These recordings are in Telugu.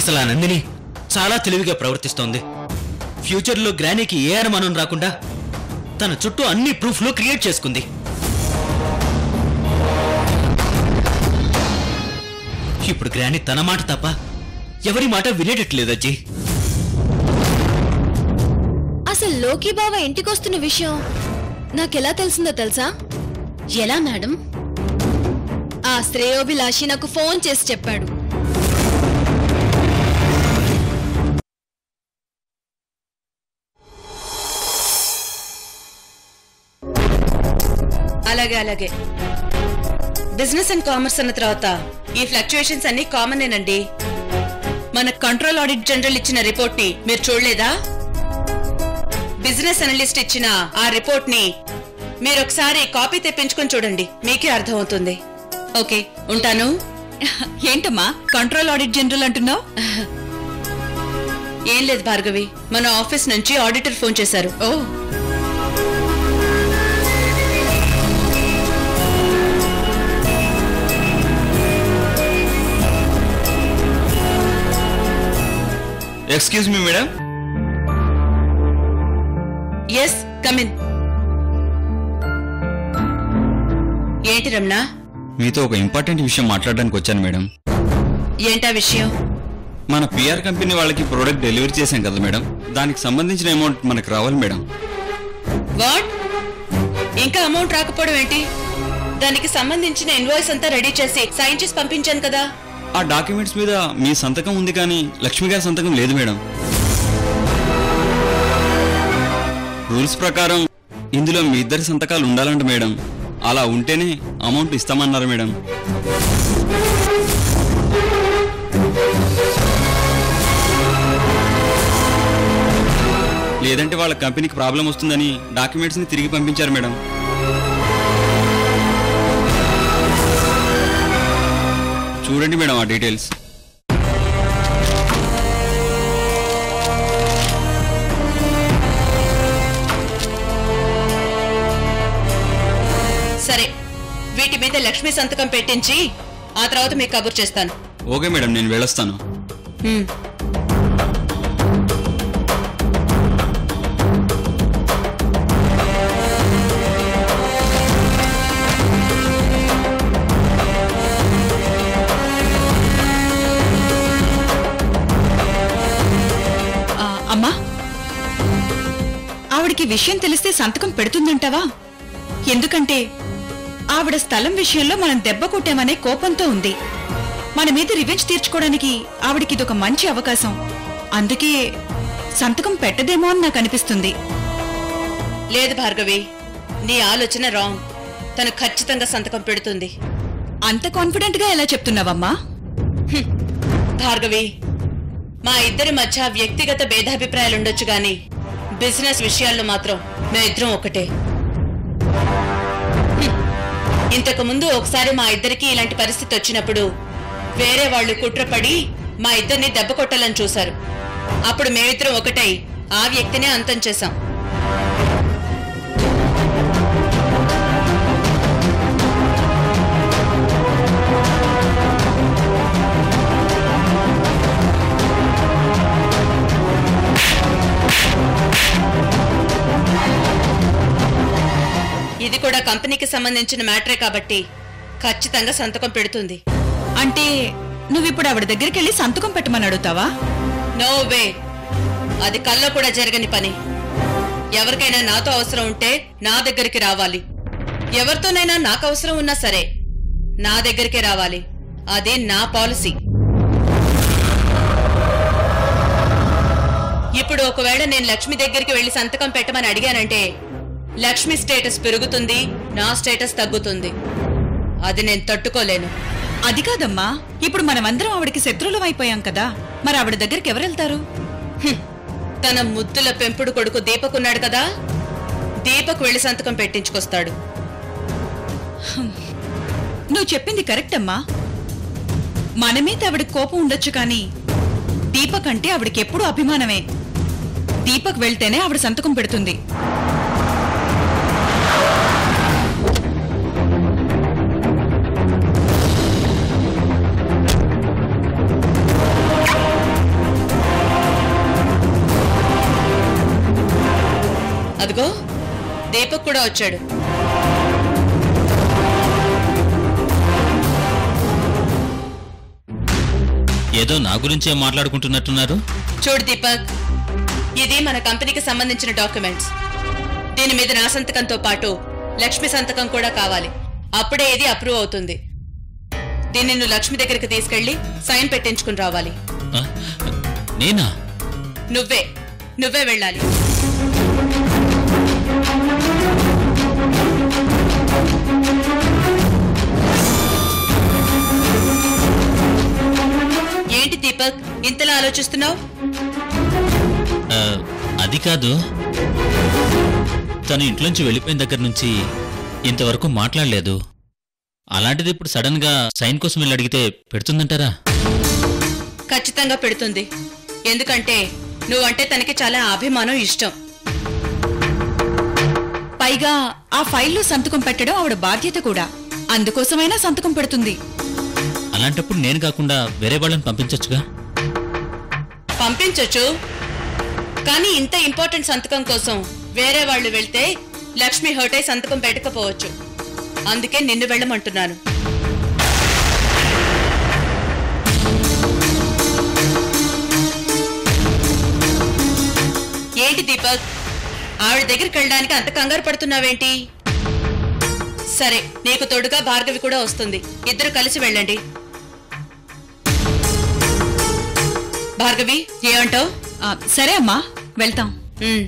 అసలు ఆ నందిని చాలా తెలివిగా ప్రవర్తిస్తోంది ఫ్యూచర్లో గ్రానీకి ఏ అనుమానం రాకుండా తన చుట్టూ అన్ని ప్రూఫ్లు క్రియేట్ చేసుకుంది ఇప్పుడు గ్రాని తన మాట తప్ప ఎవరి మాట వినేటట్లేదు అజ్జీ అసలు లోకి బావ ఇంటికొస్తున్న విషయం నాకెలా తెలిసిందో తెలుసా ఎలా మేడం ఆ శ్రేయోభిలాషి నాకు ఫోన్ చేసి చెప్పాడు అలాగే అలాగే బిజినెస్ అండ్ కామర్స్ అన్న తర్వాత ఈ ఫ్లక్చుయేషన్స్ అన్ని కామనేనండి మన కంట్రోల్ ఆడిట్ జనరల్ ఇచ్చిన రిపోర్ట్ ని మీరు చూడలేదా బిజినెస్ అనలిస్ట్ ఇచ్చిన ఆ రిపోర్ట్ ని మీరు ఒకసారి కాపీ తెప్పించుకొని చూడండి మీకే అర్థమవుతుంది ఓకే ఉంటాను ఏంటమ్మా కంట్రోల్ ఆడిట్ జనరల్ అంటున్నావు ఏం లేదు భార్గవి మన ఆఫీస్ నుంచి ఆడిటర్ ఫోన్ చేశారు oh excuse me madam yes come in ఏంటి రమణ మీతో ఒక ఇంపార్టెంట్ విషయం మాట్లాడడానికి వచ్చాను మేడం ఏంటా విషయం మన పిఆర్ కంపెనీ వాళ్ళకి ప్రోడక్ట్ డెలివరీ చేశాం కదా మేడం దానికి సంబంధించిన అమౌంట్ మనకు రావాలి మేడం వాట్ ఇంకా అమౌంట్ రాకపోవడం ఏంటి దానికి సంబంధించిన ఇన్వాయిస్ అంతా రెడీ చేసి సైన్ చేసి పంపించాను కదా ఆ డాక్యుమెంట్స్ మీద మీ సంతకం ఉంది కానీ లక్ష్మి గారి సంతకం లేదు మేడం రూల్స్ ప్రకారం ఇందులో మీ ఇద్దరి సంతకాలు ఉండాలంట మేడం అలా ఉంటేనే అమౌంట్ ఇస్తామన్నారు మేడం లేదంటే వాళ్ళ కంపెనీకి ప్రాబ్లం వస్తుందని డాక్యుమెంట్స్ ని తిరిగి పంపించారు మేడం చూడండి మేడం ఆ డీటెయిల్స్ సరే వీటి మీద లక్ష్మి సంతకం పెట్టించి ఆ తర్వాత మీకు కబుర్ చేస్తాను ఓకే మేడం నేను వెళ్ళొస్తాను హ్మ్. ఆ, అమ్మా ఆవిడికి విషయం తెలిస్తే సంతకం పెడుతుందంటావా ఎందుకంటే ఆవిడ స్థలం విషయంలో మనం దెబ్బ కొట్టామనే కోపంతో ఉంది మన మీద రివెంజ్ తీర్చుకోవడానికి ఆవిడికి ఇదొక మంచి అవకాశం అందుకే సంతకం పెట్టదేమో అని నాకు అనిపిస్తుంది లేదు భార్గవి నీ ఆలోచన రాంగ్ తను ఖచ్చితంగా సంతకం పెడుతుంది అంత కాన్ఫిడెంట్ గా ఎలా చెప్తున్నావమ్మా భార్గవి మా ఇద్దరి మధ్య వ్యక్తిగత భేదాభిప్రాయాలు ఉండొచ్చు గాని బిజినెస్ విషయాల్లో మాత్రం మేమిద్దరం ఒకటే హ్మ్. ఇంతకు ముందు ఒకసారి మా ఇద్దరికి ఇలాంటి పరిస్థితి వచ్చినప్పుడు వేరే వాళ్ళు కుట్రపడి మా ఇద్దరిని దెబ్బ కొట్టాలని చూశారు అప్పుడు మేమిద్దరం ఒకటై ఆ వ్యక్తినే అంతం చేశాం ఇది కూడా కంపెనీకి సంబంధించిన మ్యాటరే కాబట్టి ఖచ్చితంగా సంతకం పెడుతుంది అంటే నువ్విప్పుడు ఆవిడ దగ్గరికి వెళ్ళి సంతకం పెట్టమని అడుగుతావా నో వే అది కల్లో కూడా జరగని పని ఎవరికైనా నాతో అవసరం ఉంటే నా దగ్గరికి రావాలి ఎవరితోనైనా నాకు అవసరం ఉన్నా సరే నా దగ్గరికే రావాలి అది నా పాలసీ ఇప్పుడు ఒకవేళ నేను లక్ష్మి దగ్గరికి వెళ్లి సంతకం పెట్టమని అడిగానంటే లక్ష్మి స్టేటస్ పెరుగుతుంది నా స్టేటస్ తగ్గుతుంది అది నేను తట్టుకోలేను అది కాదమ్మా ఇప్పుడు మనమందరం ఆవిడకి శత్రువులం అయిపోయాం కదా మరి ఆవిడ దగ్గరికి ఎవరు వెళ్తారు హ్మ్. తన ముద్దుల పెంపుడు కొడుకు దీపక్ ఉన్నాడు కదా దీపక్ వెళ్లి సంతకం పెట్టించుకొస్తాడు నువ్వు చెప్పింది కరెక్ట్ అమ్మా మన మీద ఆవిడ కోపం ఉండొచ్చు కానీ దీపక్ అంటే ఆవిడకి ఎప్పుడూ అభిమానమే దీపక్ వెళ్తేనే ఆవిడ సంతకం పెడుతుంది అదిగో దీపక్ కూడా వచ్చాడు ఏదో నా గురించే మాట్లాడుకుంటున్నట్టున్నారు చూడు దీపక్ ఇది మన కంపెనీకి సంబంధించిన డాక్యుమెంట్స్ దీని మీద నా సంతకంతో పాటు లక్ష్మి సంతకం కూడా కావాలి అప్పుడే ఇది అప్రూవ్ అవుతుంది దీన్ని నువ్వు లక్ష్మి దగ్గరికి తీసుకెళ్లి సైన్ పెట్టించుకుని రావాలి ఆ? నేనా నువ్వే నువ్వే వెళ్ళాలి ఏంటి దీపక్ ఇంతలా ఆలోచిస్తున్నావు ఆ, అది కాదు తను ఇంట్లోంచి వెళ్ళిపోయిన దగ్గర నుంచి ఇంతవరకు మాట్లాడలేదు అలాంటిది ఇప్పుడు సడన్ గా సైన్ కోసం వెళ్ళి అడిగితే పెడుతుందంటారా ఖచ్చితంగా పెడుతుంది ఎందుకంటే నువ్వంటే తనకి చాలా అభిమానం ఇష్టం పైగా ఆ ఫైల్లో సంతకం పెట్టడం ఆవిడ బాధ్యత కూడా అందుకోసమైనా సంతకం పెడుతుంది అలాంటప్పుడు నేను కాకుండా వేరే వాళ్ళని పంపించొచ్చుగా పంపించొచ్చు కానీ ఇంత ఇంపార్టెంట్ సంతకం కోసం వేరే వాళ్ళు వెళ్తే లక్ష్మి హర్ట్ అయి సంతకం పెట్టకపోవచ్చు అందుకే నిన్ను వెళ్ళమంటున్నాను ఏంటి దీపక్ ఆవిడ దగ్గరికి వెళ్ళడానికి అంత కంగారు పడుతున్నావేంటి సరే నీకు తోడుగా భార్గవి కూడా వస్తుంది ఇద్దరు కలిసి వెళ్ళండి భార్గవి ఏమంటావు ఆ, సరే అమ్మా వెళ్తాం ఉమ్.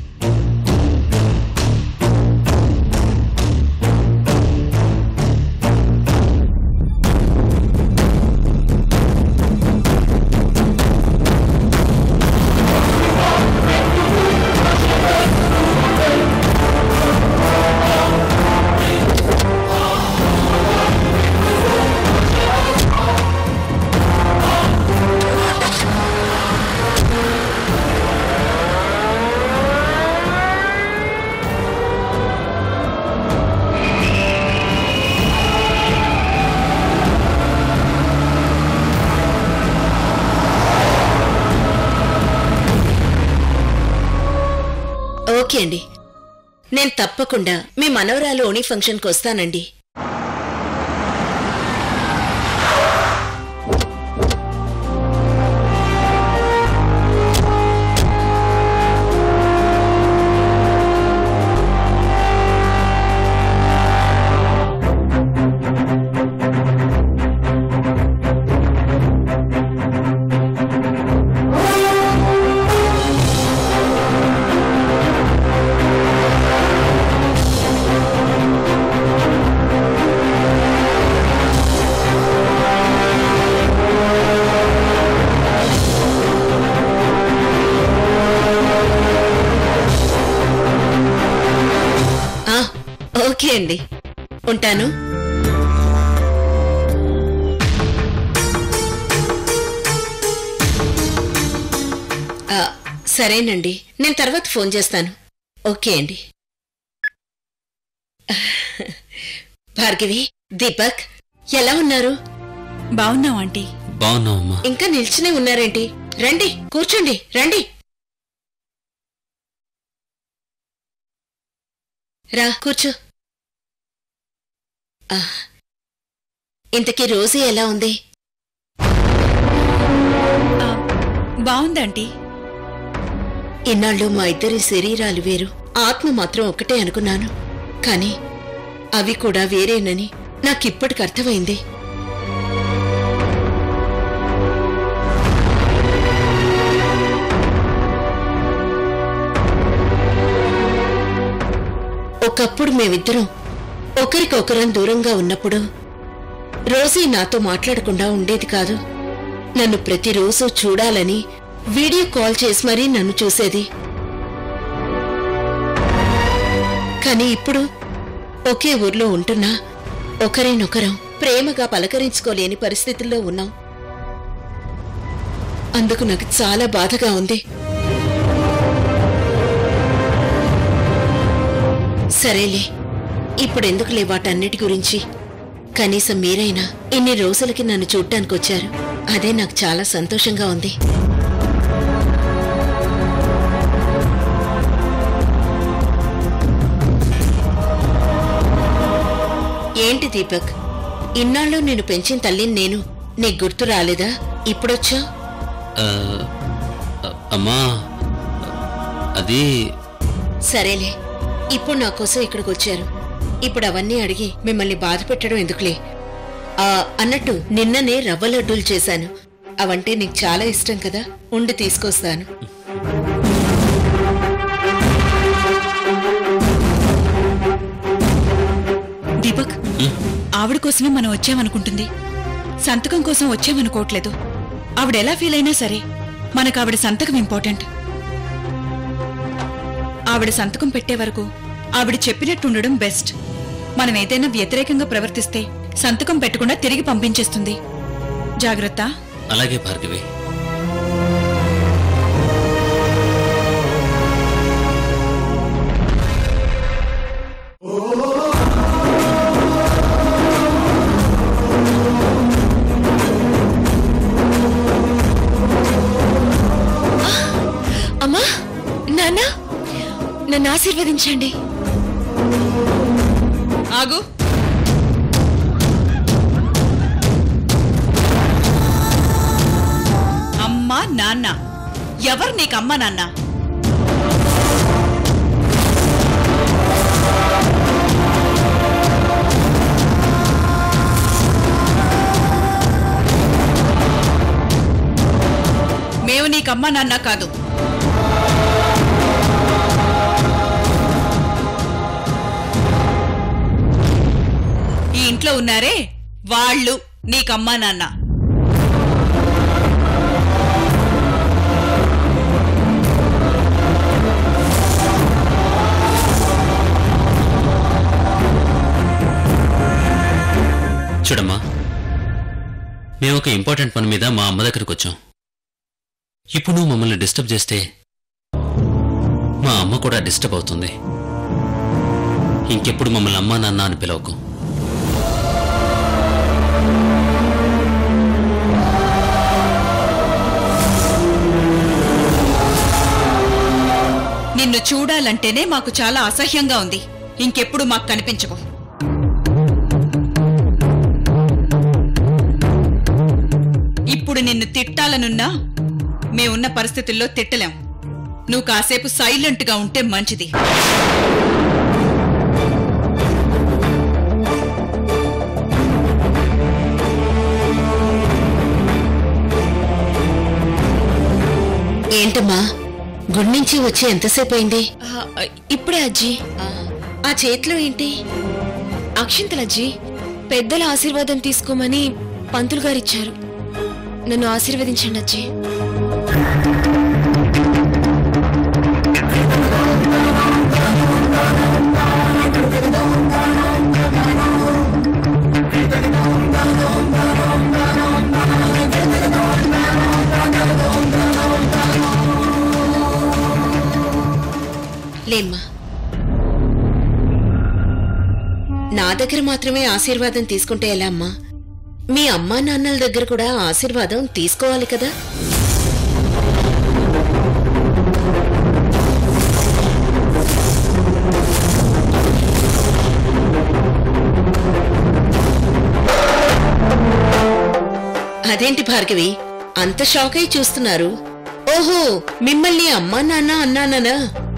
ఓకే అండి నేను తప్పకుండా మీ మనవరాలు ఓణి ఫంక్షన్కి వస్తానండి ఆ, ఓకే అండి ఉంటాను ఆ, సరేనండి నేను తర్వాత ఫోన్ చేస్తాను ఓకే అండి భార్గవి దీపక్ ఎలా ఉన్నారు బాగున్నాం ఆంటీ బాగున్నావమ్మా ఇంకా నిల్చునే ఉన్నారేంటి రండి కూర్చోండి రండి రా కూర్చో ఆ, ఇంతకీ రోజు ఎలా ఉంది ఆ, బాగుందంటీ ఇన్నాళ్ళు మా ఇద్దరి శరీరాలు వేరు ఆత్మ మాత్రం ఒకటే అనుకున్నాను కాని అవి కూడా వేరేనని నాకిప్పటికి అర్థమైంది ఒకప్పుడు మేమిద్దరం ఒకరికొకరం దూరంగా ఉన్నప్పుడు రోజీ నాతో మాట్లాడకుండా ఉండేది కాదు నన్ను ప్రతిరోజు చూడాలని వీడియో కాల్ చేసి మరీ నన్ను చూసేది కానీ ఇప్పుడు ఒకే ఊర్లో ఉంటున్నా ఒకరినొకరం ప్రేమగా పలకరించుకోలేని పరిస్థితుల్లో ఉన్నాం అందుకు నాకు చాలా బాధగా ఉంది సరేలే ఇప్పుడెందుకులే వాటన్నిటి గురించి కనీసం మీరైనా ఇన్ని రోజులకి నన్ను చూడ్డానికి వచ్చారు అదే నాకు చాలా సంతోషంగా ఉంది ఏంటి దీపక్ ఇన్నాళ్ళు నేను పెంచిన తల్లిని నేను నీకు గుర్తు రాలేదా ఇప్పుడొచ్చా ఆ, అమ్మా అది సరేలే ఇప్పుడు నా కోసం ఇక్కడికి వచ్చారు ఇప్పుడు అవన్నీ అడిగి మిమ్మల్ని బాధ పెట్టడం ఎందుకులే ఆ అన్నట్టు నిన్ననే రవ్వ లడ్డూలు చేశాను అవంటే నీకు చాలా ఇష్టం కదా ఉండి తీసుకొస్తాను దీపక్ ఆవిడ కోసమే మనం వచ్చామనుకుంటుంది సంతకం కోసం వచ్చామనుకోవట్లేదు ఆవిడ ఎలా ఫీల్ అయినా సరే మనకు ఆవిడ సంతకం ఇంపార్టెంట్ ఆవిడ సంతకం పెట్టే వరకు ఆవిడ చెప్పినట్టు ఉండడం బెస్ట్ మనం ఏదైనా వ్యతిరేకంగా ప్రవర్తిస్తే సంతకం పెట్టకుండా తిరిగి పంపించేస్తుంది జాగ్రత్త అలాగే భార్గవి అమ్మా నాన్న నన్ను ఆశీర్వదించండి ఆగు అమ్మా నాన్న ఎవరు నీకు అమ్మా నాన్న మేము నీకమ్మా నాన్న కాదు ఈ ఇంట్లో ఉన్నారే వాళ్ళు నీకమ్మా నాన్న చూడమ్మా మేము ఒక ఇంపార్టెంట్ పని మీద మా అమ్మ దగ్గరకు వచ్చాం ఇప్పుడు నువ్వు మమ్మల్ని డిస్టర్బ్ చేస్తే మా అమ్మ కూడా డిస్టర్బ్ అవుతుంది ఇంకెప్పుడు మమ్మల్ని అమ్మా నాన్న అని పిలవకు నిన్ను చూడాలంటేనే మాకు చాలా అసహ్యంగా ఉంది ఇంకెప్పుడు మాకు కనిపించవు ఇప్పుడు నిన్ను తిట్టాలనున్నా మేమున్న పరిస్థితుల్లో తిట్టలేం నువ్వు కాసేపు సైలెంట్గా ఉంటే మంచిది ఏంటమ్మా గుడి నుంచి వచ్చి ఎంతసేపు అయింది ఆ, ఇప్పుడే అజ్జీ ఆ, ఆ చేతిలో ఏంటి అక్షింతలు అజ్జీ పెద్దల ఆశీర్వాదం తీసుకోమని పంతులు గారు ఇచ్చారు నన్ను ఆశీర్వదించండి అజ్జీ లేమ్మా నా దగ్గర మాత్రమే ఆశీర్వాదం తీసుకుంటే ఎలా అమ్మా మీ అమ్మా నాన్నల దగ్గర కూడా ఆశీర్వాదం తీసుకోవాలి కదా అదేంటి భార్గవి అంత షాక్ అయి చూస్తున్నారు ఓహో మిమ్మల్ని అమ్మా నాన్న అన్నానా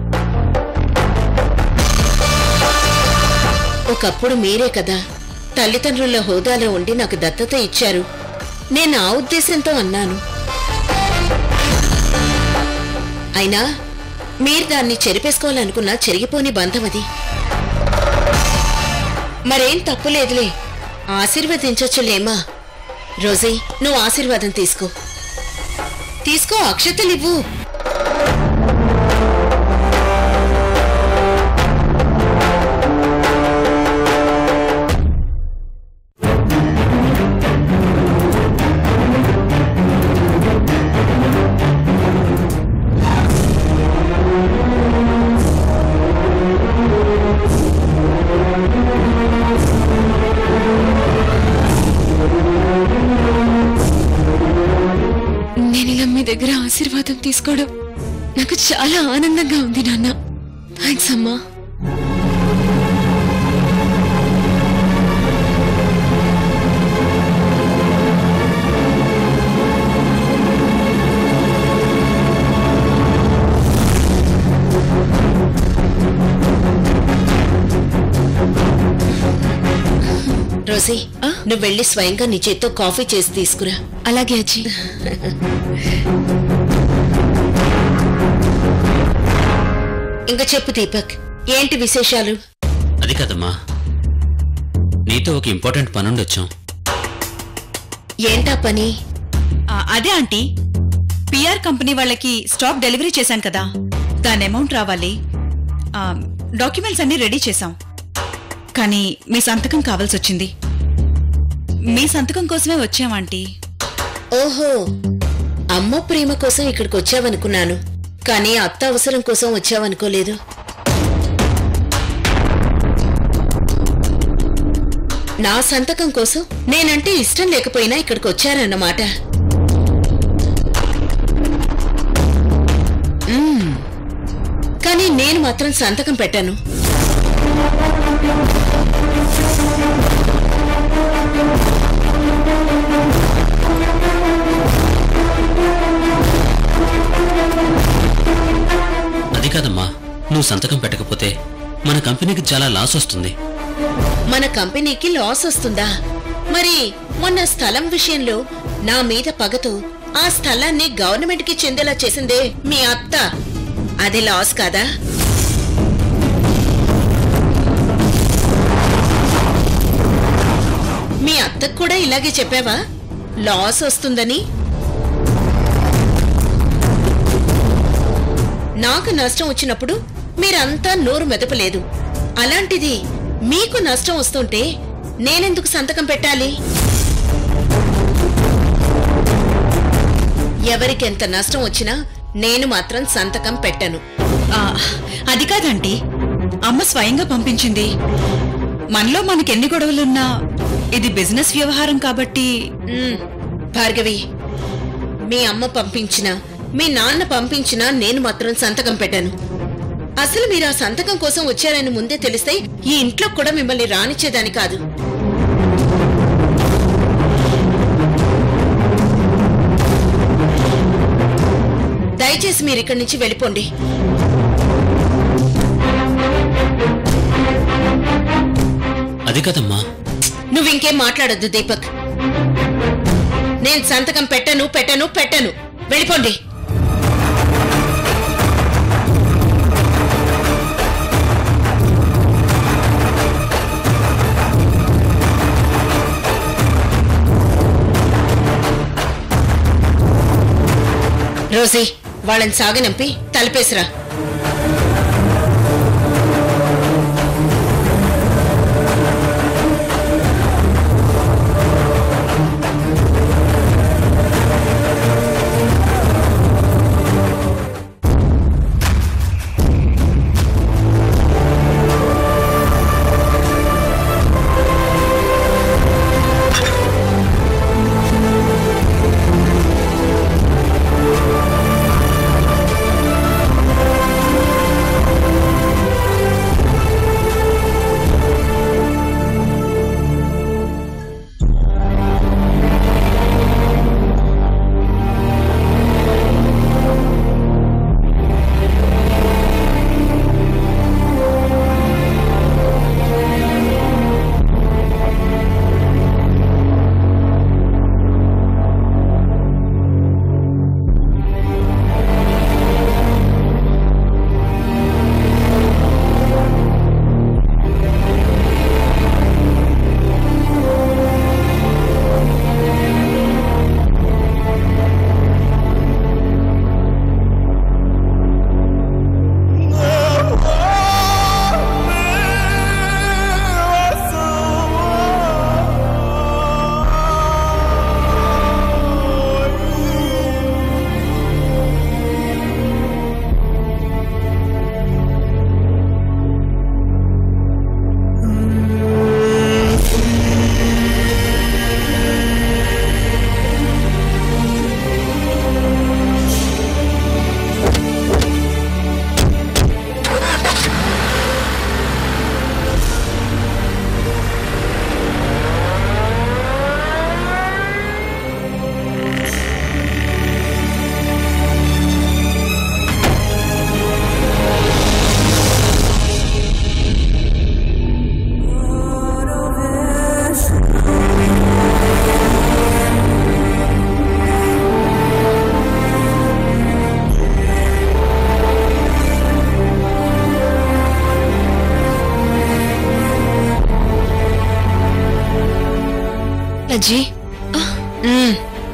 ఒకప్పుడు మీరే కదా తల్లిదండ్రుల హోదాలో ఉండి నాకు దత్తత ఇచ్చారు నేను ఆ ఉద్దేశంతో అన్నాను అయినా మీరు దాన్ని చెరిపేసుకోవాలనుకున్నా చెరిగిపోని బంధం అది మరేం తప్పులేదులే ఆశీర్వదించొచ్చులేమా రోజీ నువ్వు ఆశీర్వాదం తీసుకో తీసుకో అక్షతలివ్వు నేను ఇలా మీ దగ్గర ఆశీర్వాదం తీసుకోవడం నాకు చాలా ఆనందంగా ఉంది నాన్న థ్యాంక్స్ అమ్మా రోజీ ఆ? నువ్వు వెళ్ళి స్వయంగా నీ చేత్తో కాఫీ చేసి తీసుకురా అలాగే అజ్జి ఇంకా చెప్పు దీపక్ ఏంటి విశేషాలు అది కదమ్మా నీతో ఒక ఇంపార్టెంట్ పనుండి వచ్చాం ఏంటా పని ఆ, అదే ఆంటీ పిఆర్ కంపెనీ వాళ్ళకి స్టాక్ డెలివరీ చేశాను కదా దాని అమౌంట్ రావాలి ఆ, డాక్యుమెంట్స్ అన్ని రెడీ చేశాం కానీ మీ సంతకం కావాల్సి వచ్చింది మీ సంతకం కోసమే వచ్చాం ఆంటీ ఓహో అమ్మ ప్రేమ కోసం ఇక్కడికి వచ్చావనుకున్నాను కానీ అత్త అవసరం కోసం వచ్చావనుకోలేదు నా సంతకం కోసం నేనంటే ఇష్టం లేకపోయినా ఇక్కడికి వచ్చారన్నమాట మ్మ్. కానీ నేను మాత్రం సంతకం పెట్టాను అది కాదమ్మా నువ్వు సంతకం పెట్టకపోతే మన కంపెనీకి చాలా లాస్ వస్తుంది మన కంపెనీకి లాస్ వస్తుందా మరి మొన్న స్థలం విషయంలో నా మీద పగతో ఆ స్థలాన్ని గవర్నమెంట్ కి చెందేలా చేసిందే మీ అత్త అది లాస్ కాదా మీ అత్తకు కూడా ఇలాగే చెప్పావా లాస్ వస్తుందని నాకు నష్టం వచ్చినప్పుడు మీరంతా నోరు మెదపలేదు అలాంటిది మీకు నష్టం వస్తుంటే నేనెందుకు సంతకం పెట్టాలి ఎవరికెంత నష్టం వచ్చినా నేను మాత్రం సంతకం పెట్టను ఆ, అది కాదంటీ అమ్మ స్వయంగా పంపించింది మనలో మనకెన్ని గొడవలున్నా ఇది బిజినెస్ వ్యవహారం కాబట్టి మ్మ్. భార్గవి మీ అమ్మ పంపించినా మీ నాన్న పంపించినా నేను మాత్రం సంతకం పెట్టాను అసలు మీరు ఆ సంతకం కోసం వచ్చారని ముందే తెలిస్తే ఈ ఇంట్లో కూడా మిమ్మల్ని రానిచ్చేదాని కాదు దయచేసి మీరు ఇక్కడి నుంచి వెళ్ళిపోండి అది కదమ్మా నువ్వు ఇంకేం మాట్లాడొద్దు దీపక్ నేను సంతకం పెట్టను పెట్టను పెట్టను వెళ్ళిపోండి రోజీ వాళ్ళని సాగనంపి తలపేసిరా లజ్జీ ఉమ్.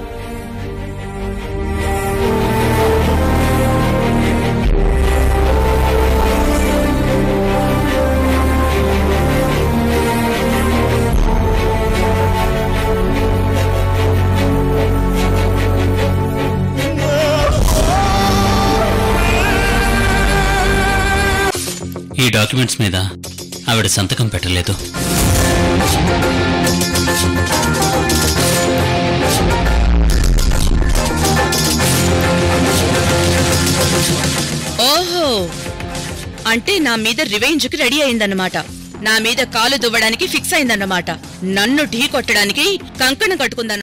ఈ డాక్యుమెంట్స్ మీద ఆవిడ సంతకం పెట్టలేదు ఓహో అంటే నా మీద రివెంజ్కి రెడీ అయిందన్నమాట నా మీద కాలు దువ్వడానికి ఫిక్స్ అయిందన్నమాట నన్ను ఢీ కొట్టడానికి కంకణం కట్టుకుందన్న